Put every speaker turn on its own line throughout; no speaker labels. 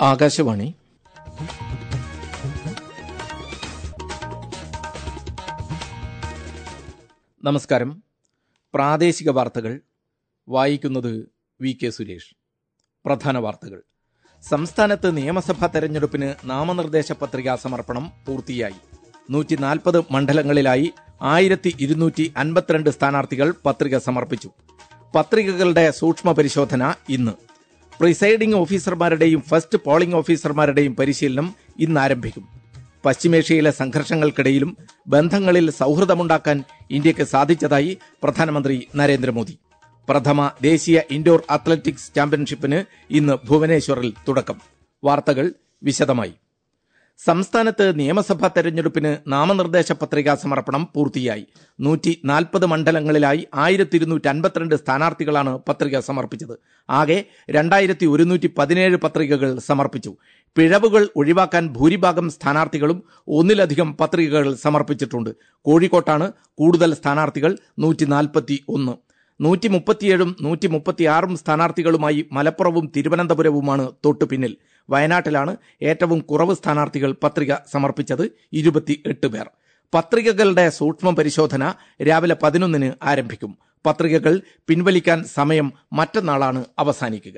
ആകാശവാണി നമസ്കാരം പ്രാദേശിക വാർത്തകൾ വായിക്കുന്നത് വി കെ സുരേഷ് പ്രധാന വാർത്തകൾ സംസ്ഥാനത്ത് നിയമസഭാ തെരഞ്ഞെടുപ്പിന് നാമനിർദ്ദേശ പത്രികാ സമർപ്പണം പൂർത്തിയായി നൂറ്റി നാൽപ്പത് മണ്ഡലങ്ങളിലായി ആയിരത്തി ഇരുന്നൂറ്റി അൻപത്തിരണ്ട് സ്ഥാനാർത്ഥികൾ പത്രിക സമർപ്പിച്ചു പത്രികകളുടെ സൂക്ഷ്മ പരിശോധന ഇന്ന് പ്രിസൈഡിംഗ് ഓഫീസർമാരുടെയും ഫസ്റ്റ് പോളിംഗ് ഓഫീസർമാരുടെയും പരിശീലനം ഇന്ന് ആരംഭിക്കും പശ്ചിമേഷ്യയിലെ സംഘർഷങ്ങൾക്കിടയിലും ബന്ധങ്ങളിൽ സൗഹൃദമുണ്ടാക്കാൻ ഇന്ത്യക്ക് സാധിച്ചതായി പ്രധാനമന്ത്രി നരേന്ദ്രമോദി പ്രഥമ ദേശീയ ഇൻഡോർ അത്ലറ്റിക്സ് ചാമ്പ്യൻഷിപ്പിന് ഇന്ന് ഭുവനേശ്വറിൽ തുടക്കം വാർത്തകൾ വിശദമായി സംസ്ഥാനത്ത് നിയമസഭാ തെരഞ്ഞെടുപ്പിന് നാമനിർദ്ദേശ പത്രികാ സമർപ്പണം പൂർത്തിയായി നൂറ്റി നാൽപ്പത് മണ്ഡലങ്ങളിലായി ആയിരത്തി ഇരുന്നൂറ്റി അൻപത്തിരണ്ട് സ്ഥാനാർത്ഥികളാണ് പത്രിക സമർപ്പിച്ചത് ആകെ രണ്ടായിരത്തി ഒരുന്നൂറ്റി പതിനേഴ് പത്രികകൾ സമർപ്പിച്ചു പിഴവുകൾ ഒഴിവാക്കാൻ ഭൂരിഭാഗം സ്ഥാനാർത്ഥികളും ഒന്നിലധികം പത്രികകൾ സമർപ്പിച്ചിട്ടുണ്ട് കോഴിക്കോട്ടാണ് കൂടുതൽ സ്ഥാനാർത്ഥികൾ നൂറ്റി നാൽപ്പത്തി ഒന്ന് നൂറ്റി മുപ്പത്തിയേഴും നൂറ്റി മുപ്പത്തിയാറും സ്ഥാനാർത്ഥികളുമായി മലപ്പുറവും തിരുവനന്തപുരവുമാണ് തൊട്ടു പിന്നിൽ വയനാട്ടിലാണ് ഏറ്റവും കുറവ് സ്ഥാനാർത്ഥികൾ പത്രിക സമർപ്പിച്ചത് ഇരുപത്തി എട്ട് പേർ പത്രികകളുടെ സൂക്ഷ്മ പരിശോധന രാവിലെ പതിനൊന്നിന് ആരംഭിക്കും പത്രികകൾ പിൻവലിക്കാൻ സമയം മറ്റന്നാളാണ് അവസാനിക്കുക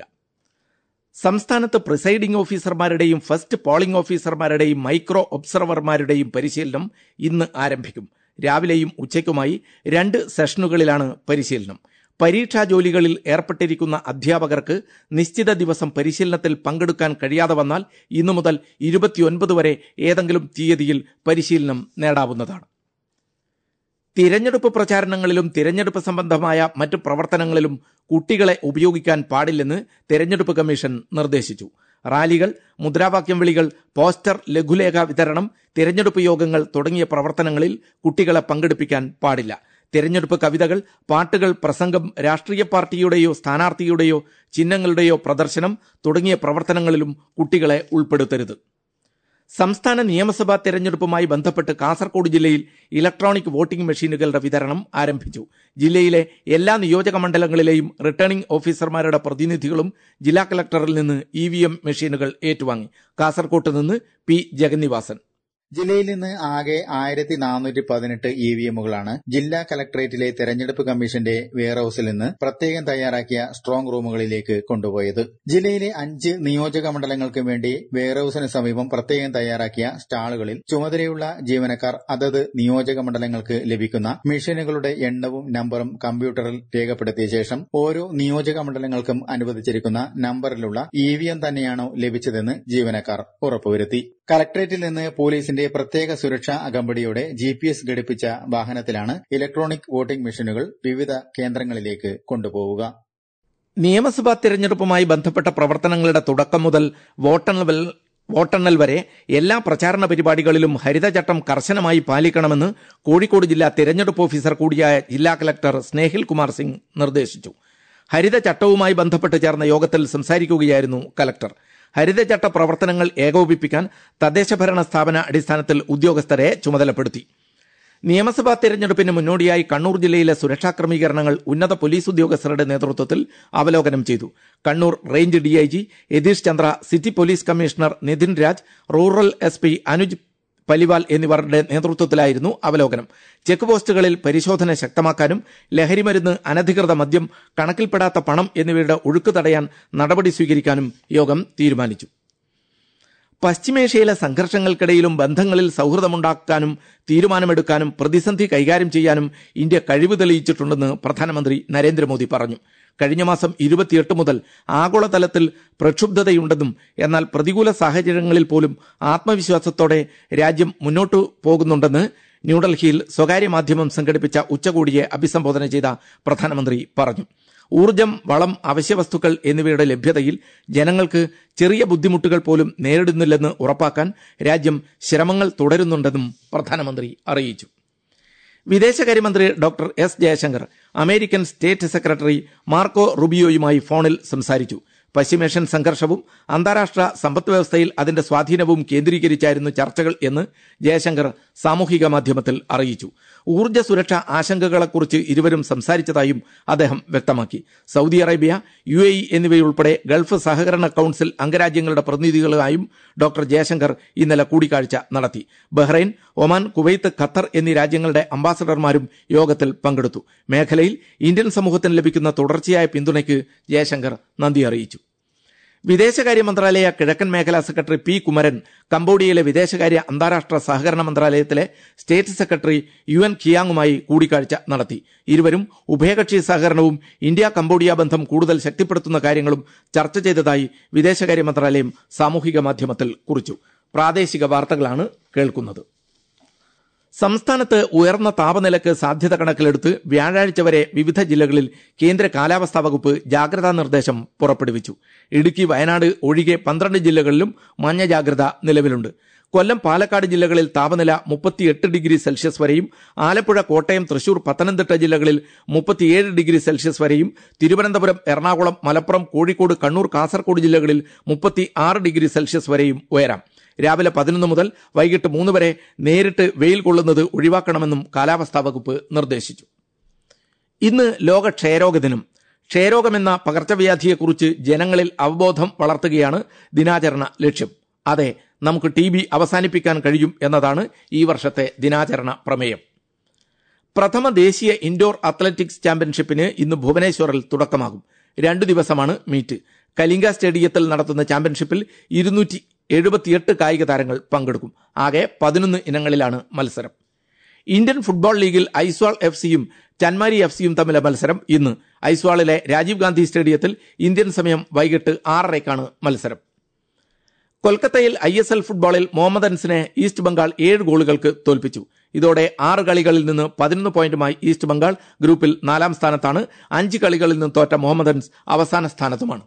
സംസ്ഥാനത്ത് പ്രിസൈഡിംഗ് ഓഫീസർമാരുടെയും ഫസ്റ്റ് പോളിംഗ് ഓഫീസർമാരുടെയും മൈക്രോ ഒബ്സർവർമാരുടെയും പരിശീലനം ഇന്ന് ആരംഭിക്കും രാവിലെയും ഉച്ചയ്ക്കുമായി രണ്ട് സെഷനുകളിലാണ് പരിശീലനം പരീക്ഷാ ജോലികളിൽ ഏർപ്പെട്ടിരിക്കുന്ന അധ്യാപകർക്ക് നിശ്ചിത ദിവസം പരിശീലനത്തിൽ പങ്കെടുക്കാൻ കഴിയാതെ വന്നാൽ ഇന്നു മുതൽ ഇരുപത്തിയൊൻപത് വരെ ഏതെങ്കിലും തീയതിയിൽ പരിശീലനം നേടാവുന്നതാണ് തിരഞ്ഞെടുപ്പ് പ്രചാരണങ്ങളിലും തിരഞ്ഞെടുപ്പ് സംബന്ധമായ മറ്റു പ്രവർത്തനങ്ങളിലും കുട്ടികളെ ഉപയോഗിക്കാൻ പാടില്ലെന്ന് തിരഞ്ഞെടുപ്പ് കമ്മീഷൻ നിർദ്ദേശിച്ചു റാലികൾ മുദ്രാവാക്യം വിളികൾ പോസ്റ്റർ ലഘുലേഖ വിതരണം തിരഞ്ഞെടുപ്പ് യോഗങ്ങൾ തുടങ്ങിയ പ്രവർത്തനങ്ങളിൽ കുട്ടികളെ പങ്കെടുപ്പിക്കാൻ പാടില്ല തിരഞ്ഞെടുപ്പ് കവിതകൾ പാട്ടുകൾ പ്രസംഗം രാഷ്ട്രീയ പാർട്ടിയുടെയോ സ്ഥാനാർത്ഥിയുടെയോ ചിഹ്നങ്ങളുടെയോ പ്രദർശനം തുടങ്ങിയ പ്രവർത്തനങ്ങളിലും കുട്ടികളെ ഉൾപ്പെടുത്തരുത് സംസ്ഥാന നിയമസഭാ തെരഞ്ഞെടുപ്പുമായി ബന്ധപ്പെട്ട് കാസർഗോഡ് ജില്ലയിൽ ഇലക്ട്രോണിക് വോട്ടിംഗ് മെഷീനുകളുടെ വിതരണം ആരംഭിച്ചു ജില്ലയിലെ എല്ലാ നിയോജക മണ്ഡലങ്ങളിലെയും റിട്ടേണിംഗ് ഓഫീസർമാരുടെ പ്രതിനിധികളും ജില്ലാ കളക്ടറിൽ നിന്ന് ഇ മെഷീനുകൾ ഏറ്റുവാങ്ങി കാസർകോട്ട് നിന്ന് പി ജഗന്നിവാസൻ
ജില്ലയിൽ നിന്ന് ആകെ ആയിരത്തി നാനൂറ്റി പതിനെട്ട് ഇ വി എമ്മുകളാണ് ജില്ലാ കലക്ടറേറ്റിലെ തെരഞ്ഞെടുപ്പ് കമ്മീഷന്റെ വെയർഹൌസിൽ നിന്ന് പ്രത്യേകം തയ്യാറാക്കിയ സ്ട്രോങ് റൂമുകളിലേക്ക് കൊണ്ടുപോയത് ജില്ലയിലെ അഞ്ച് നിയോജക മണ്ഡലങ്ങൾക്ക് വേണ്ടി വെയർഹൌസിന് സമീപം പ്രത്യേകം തയ്യാറാക്കിയ സ്റ്റാളുകളിൽ ചുമതലയുള്ള ജീവനക്കാർ അതത് നിയോജക മണ്ഡലങ്ങൾക്ക് ലഭിക്കുന്ന മെഷീനുകളുടെ എണ്ണവും നമ്പറും കമ്പ്യൂട്ടറിൽ രേഖപ്പെടുത്തിയ ശേഷം ഓരോ നിയോജക മണ്ഡലങ്ങൾക്കും അനുവദിച്ചിരിക്കുന്ന നമ്പറിലുള്ള ഇ വി എം തന്നെയാണോ ലഭിച്ചതെന്ന് ജീവനക്കാർ ഉറപ്പുവരുത്തി കലക്ടറേറ്റിൽ നിന്ന് പോലീസിന്റെ പ്രത്യേക സുരക്ഷാ അകമ്പടിയോടെ ജി പി എസ് ഘടിപ്പിച്ച വാഹനത്തിലാണ് ഇലക്ട്രോണിക് വോട്ടിംഗ് മെഷീനുകൾ വിവിധ കേന്ദ്രങ്ങളിലേക്ക് കൊണ്ടുപോവുക
നിയമസഭാ തിരഞ്ഞെടുപ്പുമായി ബന്ധപ്പെട്ട പ്രവർത്തനങ്ങളുടെ തുടക്കം മുതൽ വോട്ടെണ്ണൽ വോട്ടെണ്ണൽ വരെ എല്ലാ പ്രചാരണ പരിപാടികളിലും ഹരിതചട്ടം കർശനമായി പാലിക്കണമെന്ന് കോഴിക്കോട് ജില്ലാ തിരഞ്ഞെടുപ്പ് ഓഫീസർ കൂടിയായ ജില്ലാ കലക്ടർ സ്നേഹിൽ കുമാർ സിംഗ് നിർദ്ദേശിച്ചു ഹരിതചട്ടവുമായി ബന്ധപ്പെട്ട് ചേർന്ന യോഗത്തിൽ സംസാരിക്കുകയായിരുന്നു കലക്ടർ ഹരിതചട്ട പ്രവർത്തനങ്ങൾ ഏകോപിപ്പിക്കാൻ തദ്ദേശഭരണ സ്ഥാപന അടിസ്ഥാനത്തിൽ ഉദ്യോഗസ്ഥരെ ചുമതലപ്പെടുത്തി നിയമസഭാ തെരഞ്ഞെടുപ്പിന് മുന്നോടിയായി കണ്ണൂർ ജില്ലയിലെ സുരക്ഷാ ക്രമീകരണങ്ങൾ ഉന്നത പോലീസ് ഉദ്യോഗസ്ഥരുടെ നേതൃത്വത്തിൽ അവലോകനം ചെയ്തു Kannur range DIG Yathish Chandra city police commissioner Nithin Raj rural S P Anuj Paliwal എന്നിവരുടെ നേതൃത്വത്തിലായിരുന്നു അവലോകനം ചെക്ക് പോസ്റ്റുകളിൽ പരിശോധന ശക്തമാക്കാനും ലഹരിമരുന്ന് അനധികൃത മദ്യം കണക്കിൽപ്പെടാത്ത പണം എന്നിവയുടെ ഒഴുക്ക് തടയാൻ നടപടി സ്വീകരിക്കാനും യോഗം തീരുമാനിച്ചു പശ്ചിമേഷ്യയിലെ സംഘർഷങ്ങൾക്കിടയിലും ബന്ധങ്ങളിൽ സൗഹൃദമുണ്ടാക്കാനും തീരുമാനമെടുക്കാനും പ്രതിസന്ധി കൈകാര്യം ചെയ്യാനും ഇന്ത്യ കഴിവ് തെളിയിച്ചിട്ടുണ്ടെന്ന് പ്രധാനമന്ത്രി നരേന്ദ്രമോദി പറഞ്ഞു കഴിഞ്ഞ മാസം ഇരുപത്തിയെട്ട് മുതൽ ആഗോളതലത്തിൽ പ്രക്ഷുബ്ധതയുണ്ടെന്നും എന്നാൽ പ്രതികൂല സാഹചര്യങ്ങളിൽ പോലും ആത്മവിശ്വാസത്തോടെ രാജ്യം മുന്നോട്ടു പോകുന്നുണ്ടെന്ന് ന്യൂഡൽഹിയിൽ സ്വകാര്യ മാധ്യമം സംഘടിപ്പിച്ച ഉച്ചകോടിയെ അഭിസംബോധന ചെയ്ത പ്രധാനമന്ത്രി പറഞ്ഞു ഊർജം വളം അവശ്യവസ്തുക്കൾ എന്നിവയുടെ ലഭ്യതയിൽ ജനങ്ങൾക്ക് ചെറിയ ബുദ്ധിമുട്ടുകൾ പോലും നേരിടുന്നില്ലെന്ന് ഉറപ്പാക്കാൻ രാജ്യം ശ്രമങ്ങൾ തുടരുന്നുണ്ടെന്നും പ്രധാനമന്ത്രി അറിയിച്ചു വിദേശകാര്യമന്ത്രി doctor S Jaishankar American state secretary Marco റുബിയോയുമായി ഫോണിൽ സംസാരിച്ചു പശ്ചിമേഷ്യൻ സംഘർഷവും അന്താരാഷ്ട്ര സമ്പദ് വ്യവസ്ഥയിൽ അതിന്റെ സ്വാധീനവും കേന്ദ്രീകരിച്ചായിരുന്നു ചർച്ചകൾ എന്ന് ജയശങ്കർ സാമൂഹിക മാധ്യമത്തിൽ അറിയിച്ചു ഊർജ്ജ സുരക്ഷ ആശങ്കകളെക്കുറിച്ച് ഇരുവരും സംസാരിച്ചതായും അദ്ദേഹം വ്യക്തമാക്കി Saudi Arabia U A E എന്നിവയുൾപ്പെടെ ഗൾഫ് സഹകരണ കൌൺസിൽ അംഗരാജ്യങ്ങളുടെ പ്രതിനിധികളുമായും ഡോക്ടർ ജയശങ്കർ ഇന്നലെ കൂടിക്കാഴ്ച നടത്തി ബഹ്റൈൻ ഒമാൻ കുവൈത്ത് ഖത്തർ എന്നീ രാജ്യങ്ങളുടെ അംബാസഡർമാരും യോഗത്തിൽ പങ്കെടുത്തു മേഖലയിൽ ഇന്ത്യൻ സമൂഹത്തിന് ലഭിക്കുന്ന തുടർച്ചയായ പിന്തുണയ്ക്ക് ജയശങ്കർ നന്ദി അറിയിച്ചു വിദേശകാര്യ മന്ത്രാലയ കിഴക്കൻ മേഖലാ സെക്രട്ടറി പി കുമരൻ കംബോഡിയയിലെ വിദേശകാര്യ അന്താരാഷ്ട്ര സഹകരണ മന്ത്രാലയത്തിലെ സ്റ്റേറ്റ് സെക്രട്ടറി യു എൻ ഖിയാങ്ങുമായി കൂടിക്കാഴ്ച നടത്തി ഇരുവരും ഉഭയകക്ഷി സഹകരണവും ഇന്ത്യ കംബോഡിയ ബന്ധം കൂടുതൽ ശക്തിപ്പെടുത്തുന്ന കാര്യങ്ങളും ചർച്ച ചെയ്തതായി വിദേശകാര്യ മന്ത്രാലയം സാമൂഹിക മാധ്യമത്തിൽ കുറിച്ചു പ്രാദേശിക വാർത്തകളാണ് കേൾക്കുന്നത് സംസ്ഥാനത്ത് ഉയർന്ന താപനിലയ്ക്ക് സാധ്യത കണക്കിലെടുത്ത് വ്യാഴാഴ്ച വരെ വിവിധ ജില്ലകളിൽ കേന്ദ്ര കാലാവസ്ഥാ വകുപ്പ് ജാഗ്രതാ നിർദ്ദേശം പുറപ്പെടുവിച്ചു ഇടുക്കി വയനാട് ഒഴികെ പന്ത്രണ്ട് ജില്ലകളിലും മഞ്ഞ ജാഗ്രത നിലവിലുണ്ട് കൊല്ലം പാലക്കാട് ജില്ലകളിൽ താപനില മുപ്പത്തിയെട്ട് ഡിഗ്രി സെൽഷ്യസ് വരെയും ആലപ്പുഴ കോട്ടയം തൃശൂർ പത്തനംതിട്ട ജില്ലകളിൽ മുപ്പത്തിയേഴ് ഡിഗ്രി സെൽഷ്യസ് വരെയും തിരുവനന്തപുരം എറണാകുളം മലപ്പുറം കോഴിക്കോട് കണ്ണൂർ കാസർഗോഡ് ജില്ലകളിൽ മുപ്പത്തി ആറ് ഡിഗ്രി സെൽഷ്യസ് വരെയും ഉയരാം രാവിലെ പതിനൊന്ന് മുതൽ വൈകിട്ട് മൂന്ന് വരെ നേരിട്ട് വെയിൽ കൊള്ളുന്നത് ഒഴിവാക്കണമെന്നും കാലാവസ്ഥാ വകുപ്പ് നിർദ്ദേശിച്ചു ഇന്ന് ലോക ക്ഷയരോഗ ദിനം ക്ഷയരോഗമെന്ന പകർച്ചവ്യാധിയെക്കുറിച്ച് ജനങ്ങളിൽ അവബോധം വളർത്തുകയാണ് ദിനാചരണ ലക്ഷ്യം അതെ നമുക്ക് ടി ബി അവസാനിപ്പിക്കാൻ കഴിയും എന്നതാണ് ഈ വർഷത്തെ ദിനാചരണ പ്രമേയം പ്രഥമ ദേശീയ ഇൻഡോർ അത്ലറ്റിക്സ് ചാമ്പ്യൻഷിപ്പിന് ഇന്ന് ഭുവനേശ്വറിൽ തുടക്കമാകും രണ്ടു ദിവസമാണ് മീറ്റ് കലിംഗ സ്റ്റേഡിയത്തിൽ നടത്തുന്ന ചാമ്പ്യൻഷിപ്പിൽ ഇരുന്നൂറ്റി എഴുപത്തിയെട്ട് കായിക താരങ്ങൾ പങ്കെടുക്കും ആകെ പതിനൊന്ന് ഇനങ്ങളിലാണ് മത്സരം ഇന്ത്യൻ ഫുട്ബോൾ ലീഗിൽ ഐസ്വാൾ എഫ് സിയും ചന്മാരി എഫ് സിയും തമ്മിലെ മത്സരം ഇന്ന് ഐസ്വാളിലെ രാജീവ് ഗാന്ധി സ്റ്റേഡിയത്തിൽ ഇന്ത്യൻ സമയം വൈകിട്ട് ആറരയ്ക്കാണ് മത്സരം കൊൽക്കത്തയിൽ ഐ എസ് എൽ ഫുട്ബോളിൽ മുഹമ്മദൻസിനെ ഈസ്റ്റ് ബംഗാൾ ഏഴ് ഗോളുകൾക്ക് തോൽപ്പിച്ചു ഇതോടെ ആറ് കളികളിൽ നിന്ന് പതിനൊന്ന് പോയിന്റുമായി ഈസ്റ്റ് ബംഗാൾ ഗ്രൂപ്പിൽ നാലാം സ്ഥാനത്താണ് അഞ്ച് കളികളിൽ നിന്ന് തോറ്റ മുഹമ്മദൻസ് അവസാന സ്ഥാനത്തുമാണ്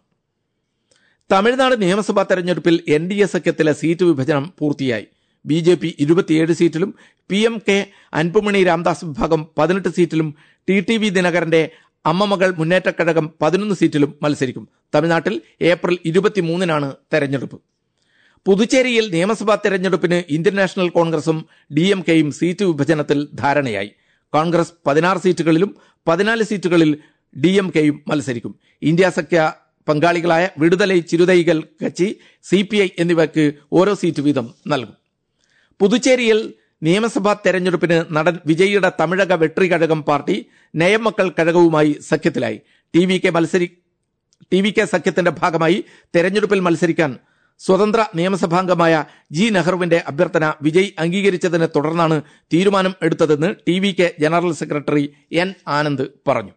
തമിഴ്നാട് നിയമസഭാ തെരഞ്ഞെടുപ്പിൽ എൻ ഡി എ സഖ്യത്തിലെ സീറ്റ് വിഭജനം പൂർത്തിയായി ബി ജെ പി ഇരുപത്തിയേഴ് സീറ്റിലും P M K Anbumani Ramadoss വിഭാഗം പതിനെട്ട് സീറ്റിലും ടി ടി വി ദിനകരന്റെ അമ്മമകൾ മുന്നേറ്റക്കഴകം പതിനൊന്ന് സീറ്റിലും മത്സരിക്കും തമിഴ്നാട്ടിൽ ഏപ്രിൽ ഇരുപത്തിമൂന്നിനാണ് തെരഞ്ഞെടുപ്പ് പുതുച്ചേരിയിൽ നിയമസഭാ തെരഞ്ഞെടുപ്പിന് ഇന്ത്യൻ നാഷണൽ കോൺഗ്രസും ഡി എം കെയും സീറ്റ് വിഭജനത്തിൽ ധാരണയായി കോൺഗ്രസ് പതിനാറ് സീറ്റുകളിലും പതിനാല് സീറ്റുകളിൽ ഡി എം കെയും മത്സരിക്കും ഇന്ത്യ സഖ്യ പങ്കാളികളായ Viduthalai Chiruthaigal Katchi C P I എന്നിവയ്ക്ക് ഓരോ സീറ്റ് വീതം നൽകും പുതുച്ചേരിയിൽ നിയമസഭാ തെരഞ്ഞെടുപ്പിന് നടൻ വിജയിയുടെ തമിഴക വെട്രി കഴകം പാർട്ടി നയമക്കൾ കഴകവുമായി സഖ്യത്തിലായി ടി വി കെ മത്സരി ടി വി കെ സഖ്യത്തിന്റെ ഭാഗമായി തെരഞ്ഞെടുപ്പിൽ മത്സരിക്കാൻ സ്വതന്ത്ര നിയമസഭാംഗമായ ജി നെഹ്റുവിന്റെ അഭ്യർത്ഥന വിജയ് അംഗീകരിച്ചതിനെ തുടർന്നാണ് തീരുമാനം എടുത്തതെന്ന് T V K general secretary N Anand പറഞ്ഞു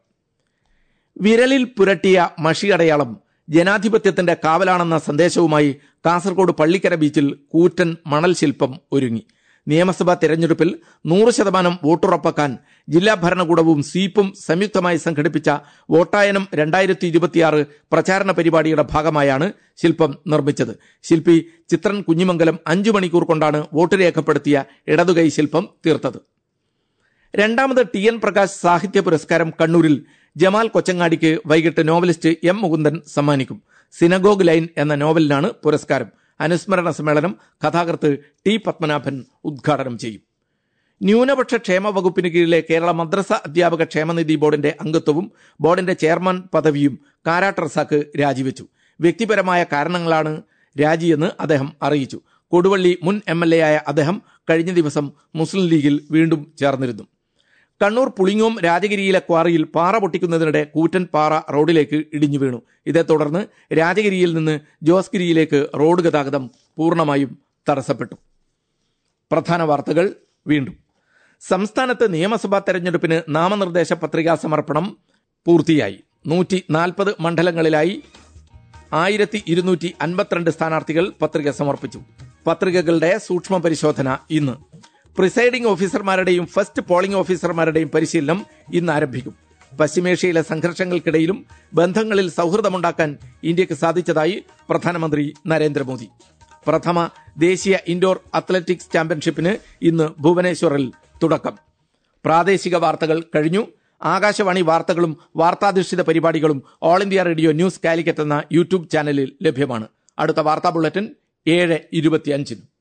വിരലിൽ പുരട്ടിയ മഷിയടയാളം ജനാധിപത്യത്തിന്റെ കാവലാണെന്ന സന്ദേശവുമായി കാസർഗോഡ് പള്ളിക്കര ബീച്ചിൽ കൂറ്റൻ മണൽ ശില്പം ഒരുങ്ങി നിയമസഭാ തെരഞ്ഞെടുപ്പിൽ നൂറ് ശതമാനം വോട്ടുറപ്പാക്കാൻ ജില്ലാ ഭരണകൂടവും സ്വീപ്പും സംയുക്തമായി സംഘടിപ്പിച്ച വോട്ടായനം രണ്ടായിരത്തി ഇരുപത്തിയാറ് പ്രചാരണ പരിപാടിയുടെ ഭാഗമായാണ് ശില്പം നിർമ്മിച്ചത് ശില്പി ചിത്രൻ കുഞ്ഞിമംഗലം അഞ്ചു മണിക്കൂർ കൊണ്ടാണ് വോട്ട് രേഖപ്പെടുത്തിയ ഇടതുകൈ ശില്പം തീർത്തത് രണ്ടാമത് ടി എൻ പ്രകാശ് സാഹിത്യ പുരസ്കാരം കണ്ണൂരിൽ ജമാൽ കൊച്ചങ്ങാടിക്ക് വൈകിട്ട് നോവലിസ്റ്റ് എം മുകുന്ദൻ സമ്മാനിക്കും സിനഗോഗ് ലൈൻ എന്ന നോവലിനാണ് പുരസ്കാരം അനുസ്മരണ സമ്മേളനം കഥാകൃത്ത് ടി പത്മനാഭൻ ഉദ്ഘാടനം ചെയ്യും ന്യൂനപക്ഷ ക്ഷേമ വകുപ്പിന് കീഴിലെ കേരള മദ്രസ അധ്യാപക ക്ഷേമനിധി ബോർഡിന്റെ അംഗത്വവും ബോർഡിന്റെ ചെയർമാൻ പദവിയും കാരാട്ട് റസാക്ക് രാജിവെച്ചു വ്യക്തിപരമായ കാരണങ്ങളാണ് രാജിയെന്ന് അദ്ദേഹം അറിയിച്ചു കൊടുവള്ളി മുൻ എം എൽ എ ആയ അദ്ദേഹം കഴിഞ്ഞ ദിവസം മുസ്ലിം ലീഗിൽ വീണ്ടും ചേർന്നിരുന്നു കണ്ണൂർ പുളിങ്ങോം രാജഗിരിയിലെ ക്വാറിയിൽ പാറ പൊട്ടിക്കുന്നതിനിടെ കൂറ്റൻ പാറ റോഡിലേക്ക് ഇടിഞ്ഞു വീണു ഇതേ തുടർന്ന് രാജഗിരിയിൽ നിന്ന് ജോസ്ഗിരിയിലേക്ക് റോഡ് ഗതാഗതം പൂർണ്ണമായും തടസ്സപ്പെട്ടു പ്രധാന വാർത്തകൾ വീണ്ടും സംസ്ഥാനത്ത് നിയമസഭാ തെരഞ്ഞെടുപ്പിന് നാമനിർദ്ദേശ പത്രികാ സമർപ്പണം പൂർത്തിയായി നൂറ്റി നാൽപ്പത് മണ്ഡലങ്ങളിലായി ആയിരത്തി ഇരുന്നൂറ്റി അൻപത്തിരണ്ട് സ്ഥാനാർത്ഥികൾ പത്രിക സമർപ്പിച്ചു പത്രികകളുടെ സൂക്ഷ്മ പരിശോധന ഇന്ന് പ്രിസൈഡിംഗ് ഓഫീസർമാരുടെയും ഫസ്റ്റ് പോളിംഗ് ഓഫീസർമാരുടെയും പരിശീലനം ഇന്ന് ആരംഭിക്കും പശ്ചിമേഷ്യയിലെ സംഘർഷങ്ങൾക്കിടയിലും ബന്ധങ്ങളിൽ സൗഹൃദമുണ്ടാക്കാൻ ഇന്ത്യക്ക് സാധിച്ചതായി പ്രധാനമന്ത്രി നരേന്ദ്രമോദി പ്രഥമ ദേശീയ ഇൻഡോർ അത്ലറ്റിക്സ് ചാമ്പ്യൻഷിപ്പിന് ഇന്ന് ഭുവനേശ്വറിൽ തുടക്കം പ്രാദേശിക വാർത്തകൾ കഴിഞ്ഞു ആകാശവാണി വാർത്തകളും വാർത്താധിഷ്ഠിത പരിപാടികളും All India Radio News Calicut എന്ന യൂട്യൂബ് ചാനലിൽ ലഭ്യമാണ് അടുത്ത വാർത്താ ബുള്ളറ്റിൻ ഏഴ് ഇരുപത്തിയഞ്ചിന്